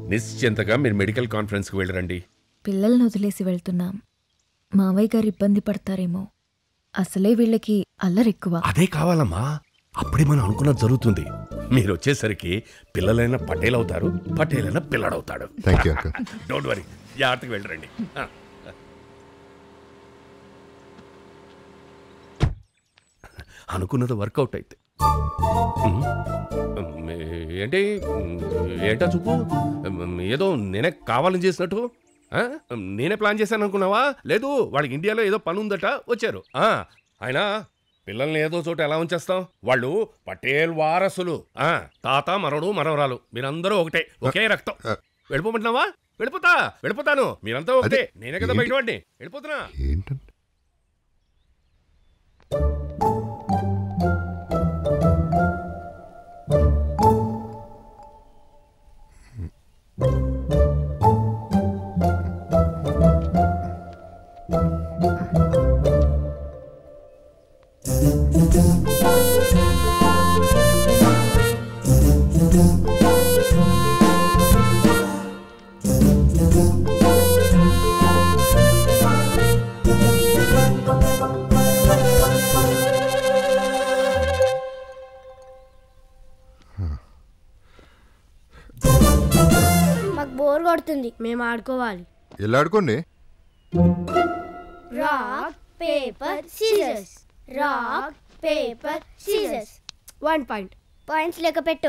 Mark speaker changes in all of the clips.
Speaker 1: నిశ్చింతగా మీరు మెడికల్ కాన్ఫరెన్స్కి వెళ్ళరండి
Speaker 2: పిల్లల్ని వదిలేసి వెళ్తున్నాం మావయ్య గారు ఇబ్బంది పడతారేమో అసలే వీళ్ళకి అల్లరెక్కువ
Speaker 1: అదే కావాలమ్మా అప్పుడే మనం అనుకున్నది జరుగుతుంది మీరు వచ్చేసరికి పిల్లలైనా పటేల్ అవుతారు పటేలైనా పిల్లడవుతాడు
Speaker 3: thank you uncle
Speaker 1: don't worry జాగ్రత్తగా వెళ్ళరండి ఆ. అనుకున్నది వర్కౌట్ అయితే ఉమ్, ఉమ్, ఏంటి ఉమ్, ఏంటా చూపు ఉమ్, ఏదో నేనే కావాలని చేసినట్టు ఆ? నేనే ప్లాన్ చేశాను అనుకున్నావా లేదు వాళ్ళకి ఇండియాలో ఏదో పని ఉందట వచ్చారు ఆ, అయినా పిల్లల్ని ఏదో చోట ఎలా ఉంచేస్తాం వాళ్ళు పటేల్ వారసులు ఆ తాత మనవడు మనవరాలు మీరందరూ ఒకటే ఒకే రక్తం వెళ్ళిపోమంటున్నావా వెళ్ళిపోతా వెళ్ళిపోతాను మీరంతా ఒకటే నేనే కదా బయట వాడిని వెళ్ళిపోతున్నా
Speaker 3: ఏంటంటే
Speaker 4: మాకు బోర్ కొడుతుంది మేము ఆడుకోవాలి
Speaker 3: వెళ్ళి ఆడుకోండి
Speaker 4: rock paper scissors rock paper scissors one point points లెక్క పెట్టు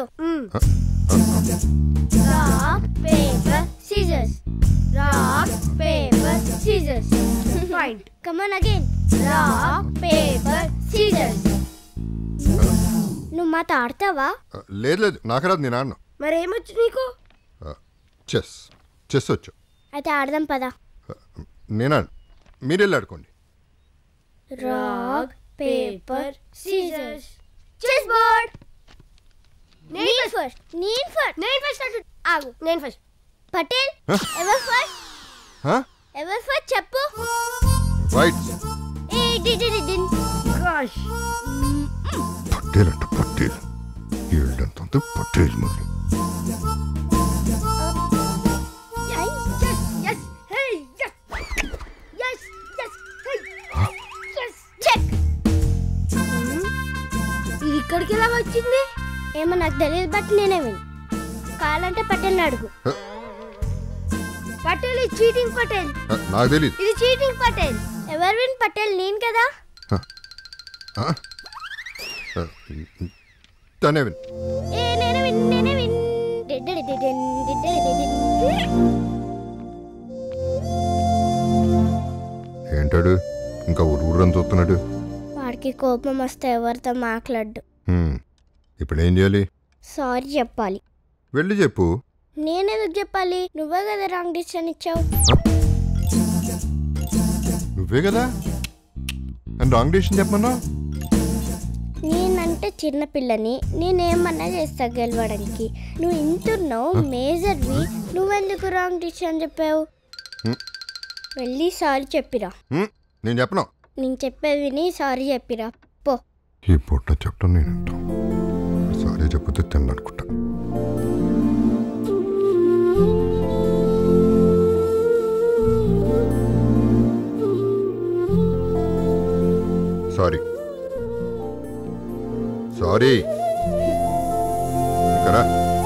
Speaker 4: rock paper scissors rock paper scissors point come on again rock paper scissors నువ్వు మాతో ఆడతావా
Speaker 3: ఆ, లేదు లేదు నాకు రాదు నేను ఆడను
Speaker 4: మరేమొచ్చు నీకు
Speaker 3: చెస్ చెస్ వచ్చు
Speaker 4: అయితే ఆడదాం పదా
Speaker 3: నేను ఆడు మీరు వెళ్ళి ఆడుకోండి
Speaker 4: rock paper scissors chess board నేను ఫస్ట్ నేను ఫస్ట్ నేను ఫస్ట్ అటు ఆగు నేను ఫస్ట్ పటేల్ ఎవరు ఫస్ట్ ఎవరు ఫస్ట్ చెప్పు
Speaker 3: రైట్
Speaker 4: ఏ డి డి డి డిన్ గాష్
Speaker 3: పట్టేల్ అంట పట్టేల్ ఏళ్ళంత పట్టేల్ మరి
Speaker 4: yes yes hey yes yes yes hey yes check ఇది ఇక్కడికి ఎలా వచ్చింది ఏమో నాకు తెలియదు బట్ నేనే విన్ కావాలంటే పటేల్ అడుగు పటేల్ ఇది చీటింగ్ పటేల్
Speaker 3: ఆ, నాకు తెలియదు
Speaker 4: ఇది చీటింగ్ పటేల్ ఎవరు విన్ పటేల్ నేను కదా
Speaker 3: తనే విన్
Speaker 4: ఏ నేనే విన్ నేనే విన్ డిడ్డడి డిడిన్, డిడ్డడి డిడిన్.
Speaker 3: ఏంటాడు ఇంకా ఊరూరని చూస్తున్నాడు
Speaker 4: వాడికి కోపం వస్తే ఎవరితో మాట్లాడు
Speaker 3: హ్మ్. ఇప్పుడు ఏం చేయాలి
Speaker 4: సారీ చెప్పాలి
Speaker 3: వెళ్ళి చెప్పు
Speaker 4: నేనెందుకు చెప్పాలి నువ్వే కదా రాంగ్ డిసిషన్ ఇచ్చావు
Speaker 3: నువ్వే కదా అండ్ రాంగ్ డెసిషన్ చెప్పమన్నా
Speaker 4: నేనంటే చిన్న పిల్లని నేనేమన్నా చేస్తా గెలవడానికి నువ్వు ఇంటున్నావు మేజర్వి నువ్వెందుకు రాంగ్ డిసిషన్ చెప్పావు
Speaker 3: హ్మ్.
Speaker 4: వెళ్ళి సారీ చెప్పిరా
Speaker 3: హ్మ్. నేను చెప్పను
Speaker 4: నేను చెప్పేది విని సారీ చెప్పిరా పో
Speaker 3: ఈ పూట చెప్పడం నేను వింటాం సారీ చెప్పితే తిన్ననుకుంటా సారీ సారీ ఇక్కడ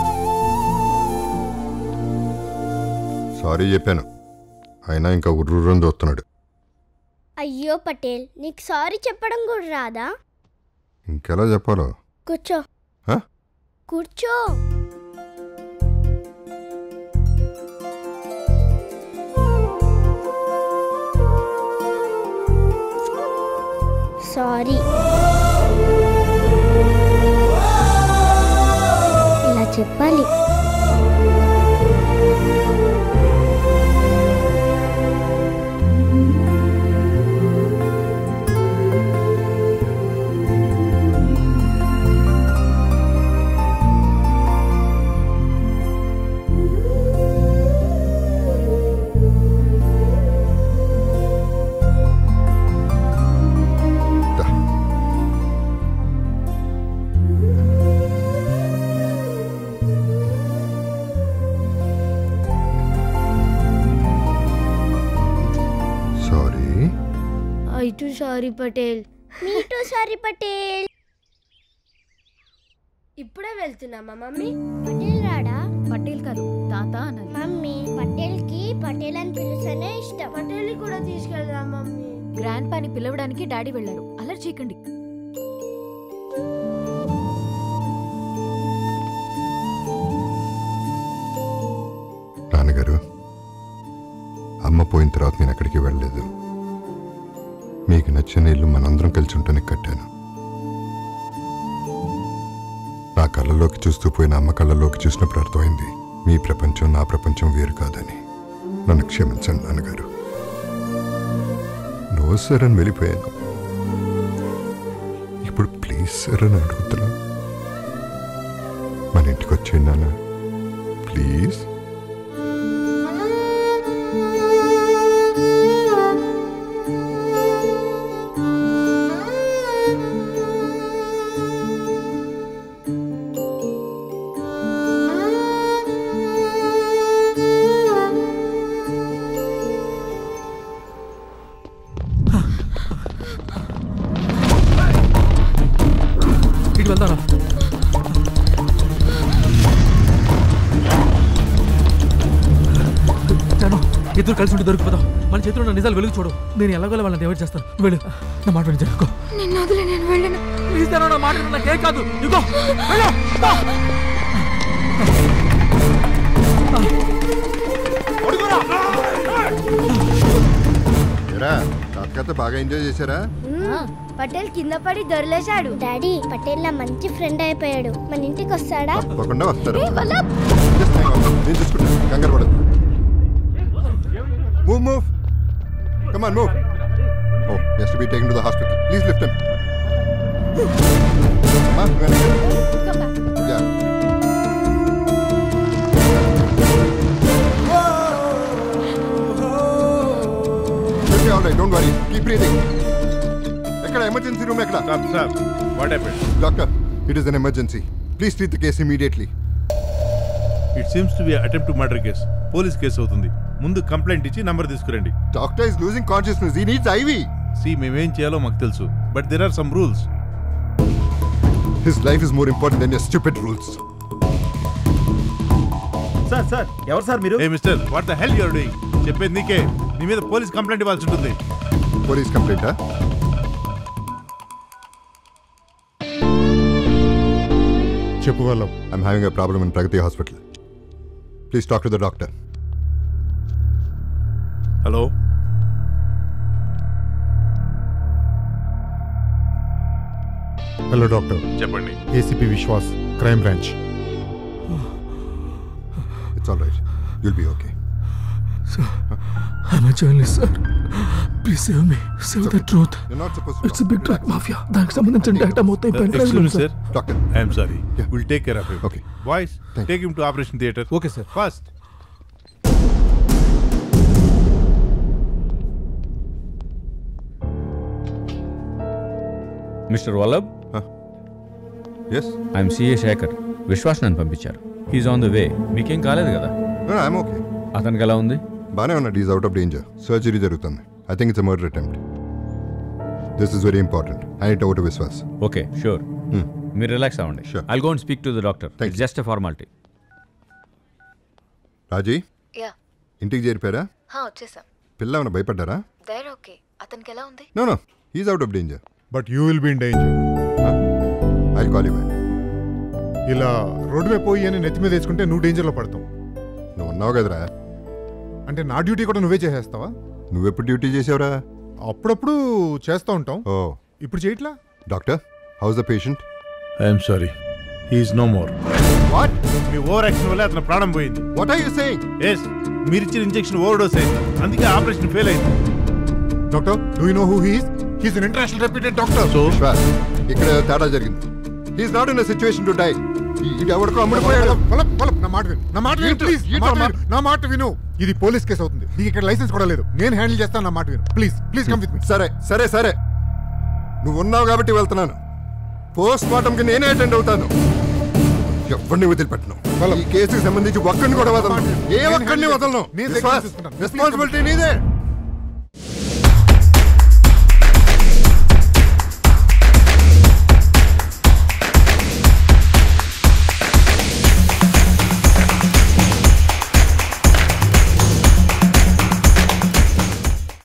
Speaker 3: సారీ చెప్పాను అయినా ఇంకా ఉర్రూరని చూస్తున్నాడు
Speaker 4: అయ్యో పటేల్ నీకు సారీ చెప్పడం కూడా రాదా
Speaker 3: ఇంకెలా చెప్పాలో
Speaker 4: కూర్చో
Speaker 3: హ?
Speaker 4: కూర్చో సారీ ఇలా చెప్పాలి
Speaker 3: దా.
Speaker 4: Too sorry Patel me too sorry Patel ఇప్పుడే వెళ్తున్నామా మమ్మీ పటేల్ రాడా
Speaker 2: పటేల్ కాదు తాత అనాలి
Speaker 4: మమ్మీ పటేల్ కి పటేల్ అని పిలుస్తేనే ఇష్టం పటేల్ కూడా తీసుకెళ్దాం మమ్మీ
Speaker 2: గ్రాండ్ పాని పిలవడానికి డాడీ వెళ్లారు అలర్ట్ చేయకండి
Speaker 3: నాన్నగారు అమ్మ పోయిన తర్వాత నేను ఎక్కడికి వెళ్ళలేదు మీకు నచ్చిన ఇల్లు మనందరం కలిసి ఉంటానికి కట్టాను నా కళ్ళలోకి చూస్తూ పోయిన అమ్మ కళ్ళలోకి చూసినప్పుడు అర్థమైంది మీ ప్రపంచం నా ప్రపంచం వేరు కాదని నన్ను క్షమించండి నాన్నగారు నో సార్ అని వెళ్ళిపోయాను ఇప్పుడు ప్లీజ్ సార్ అని అడుగుతున్నాను మన ఇంటికి వచ్చేయండి నాన్న ప్లీజ్
Speaker 5: ఇటు వెళ్తారా జాను ఇద్దరు కలిసి ఉంటే దొరికిపోదాం మన చేతిలో ఉన్న నిజాలు వెలుగు చూడు నేను ఎలాగోలా వాళ్ళని ఎవరు చేస్తాను నువ్వు వెళ్ళు నా మాట విని జరుగు
Speaker 2: నిన్ను వదిలే నేను వెళ్ళను
Speaker 5: ప్లీజ్ జాను నా మాట విను, నాకేం కాదు ఇగో వెళ్ళు పో.
Speaker 3: ఏరా తాతకథ బాగా ఎంజాయ్ చేశారా
Speaker 4: పటేల్ కింద పడి దొరలేశాడు డాడీ పటేల్ నా మంచి ఫ్రెండ్ అయిపోయాడు మన ఇంటికి వస్తాడా
Speaker 3: తప్పకుండా వస్తారు Just hang on. నేను చూసుకుంటాను కంగారు పడదు move move come on move oh just be taken to the hospital please lift him అమ్మా yeah all right don't worry keep breathing ఎక్కడ ఎమర్జెన్సీ రూమ్ ఎక్కడ
Speaker 6: Stop, stop. What happened?
Speaker 3: Doctor it is an emergency please treat the case immediately
Speaker 6: It seems to be an attempt to murder case. Police case అవుతుంది ముందు complaint ఇచ్చి number తీసుకురండి
Speaker 3: doctor is losing consciousness he needs IV
Speaker 6: C మేమేం చేయాలో మాకు తెలుసు but there are some rules
Speaker 3: his life is more important than your stupid rules
Speaker 7: sir sir ఎవరు sir మీరు
Speaker 6: ఏ mister what the hell you're doing చెప్పేది నీకే నీ మీద పోలీస్ కంప్లైంట్ ఇవ్వాల్సి ఉంటుంది
Speaker 3: పోలీస్ కంప్లైంటా చెప్పు వాళ్ళం I'm having a problem in Pragathi hospital please talk to the doctor
Speaker 6: hello
Speaker 8: hello doctor
Speaker 6: చెప్పండి
Speaker 8: ACP Vishwas crime branch
Speaker 3: it's all right you'll be okay
Speaker 5: I'm a journalist, sir. Please save me. Save the truth.
Speaker 3: You're not supposed to
Speaker 5: It's a big drug mafia. దానికి సంబంధించిన data మొత్తం ఈ pen drive లో
Speaker 6: excuse
Speaker 5: ఉంది,
Speaker 6: sir
Speaker 5: sir.
Speaker 3: Doctor
Speaker 6: I'm sorry
Speaker 3: Yeah.
Speaker 6: Will take care of him
Speaker 3: Okay.
Speaker 6: Boys
Speaker 3: Thank
Speaker 6: take him to operation theatre
Speaker 5: Okay, sir.
Speaker 6: First
Speaker 9: mister Vallabh
Speaker 3: yes
Speaker 9: I'm CA Shekhar Vishwas నన్ను పంపించారు he's on the way మీకేం కాలేదు కదా
Speaker 3: I'm okay
Speaker 9: అతనికి ఎలా ఉంది
Speaker 3: బానే ఉన్నాడు is out of danger surgery జరుగుతుంది I think it's murder attempt this is very important and it out Vishwas
Speaker 9: okay sure మీరు రిలాక్స్ అవ్వండి
Speaker 3: Sure.
Speaker 9: I'll go and speak to the doctor
Speaker 3: Thank you.
Speaker 9: Just a formality
Speaker 3: Raji
Speaker 2: yeah
Speaker 3: ఇంటికి చేరిపోయారా
Speaker 2: వచ్చేసాం
Speaker 3: పిల్ల ఏమైనా భయపడ్డారా
Speaker 2: there okay అతనికి ఎలా ఉంది
Speaker 3: no no is out of danger
Speaker 8: but you will be in danger
Speaker 3: I call you back
Speaker 8: ఇలా road మీద పోయి అని నెత్తి మీద వేసుకుంటే నువ్వు డేంజర్లో పడతావు
Speaker 3: నువ్వు ఉన్నావు కదరా
Speaker 8: అంటే నా డ్యూటీ కూడా నువ్వే చేసేస్తావా
Speaker 3: నువ్వెప్పుడు డ్యూటీ చేసావురా
Speaker 8: అప్పుడప్పుడు చేస్తూ ఉంటాం
Speaker 3: ఓ
Speaker 8: ఇప్పుడు చేయట్లా
Speaker 3: doctor how's the patient
Speaker 6: I'm sorry he's no more
Speaker 3: what
Speaker 6: మీ ఓవర్ యాక్షన్ వల్ల అతను ప్రాణం పోయింది
Speaker 3: what are you saying
Speaker 6: yes మీరు ఇచ్చిన ఇంజెక్షన్ ఓవర్ డోస్ అయింది అందుకే ఆపరేషన్ ఫెయిల్ అయింది
Speaker 8: doctor do you know who he's he's an international reputed doctor
Speaker 6: so
Speaker 3: Vishwas ఇక్కడ ఏదో తేడా జరిగింది he's not in situation to die ఇది ఎవరికో అమ్ముడిపోయాడు
Speaker 8: నా మాట విను నా మాట విను
Speaker 3: ఏంటో-
Speaker 8: ప్లీజ్
Speaker 3: ఏంటో
Speaker 8: నా మాట
Speaker 3: మా-
Speaker 8: విను. నా మాట విను ఇది పోలీస్ కేసు అవుతుంది నీకు ఇక్కడ లైసెన్స్ కూడా లేదు నేను హ్యాండిల్ చేస్తాను నా మాట విను please please come with me
Speaker 3: సరే సరే సరే నువ్వు ఉన్నావు కాబట్టి వెళ్తున్నాను పోస్ట్ మార్టం కి నేనే అటెండ్ అవుతాను ఎవరిని వదిలిపెట్టను ఈ కేసుకి సంబంధించి ఒక్కడిని కూడా వదలను ఏ ఒక్కడిని వదలను
Speaker 8: నేను దగ్గర చూసుకుంటాను.
Speaker 3: రెస్పాన్సిబిలిటీ నీదే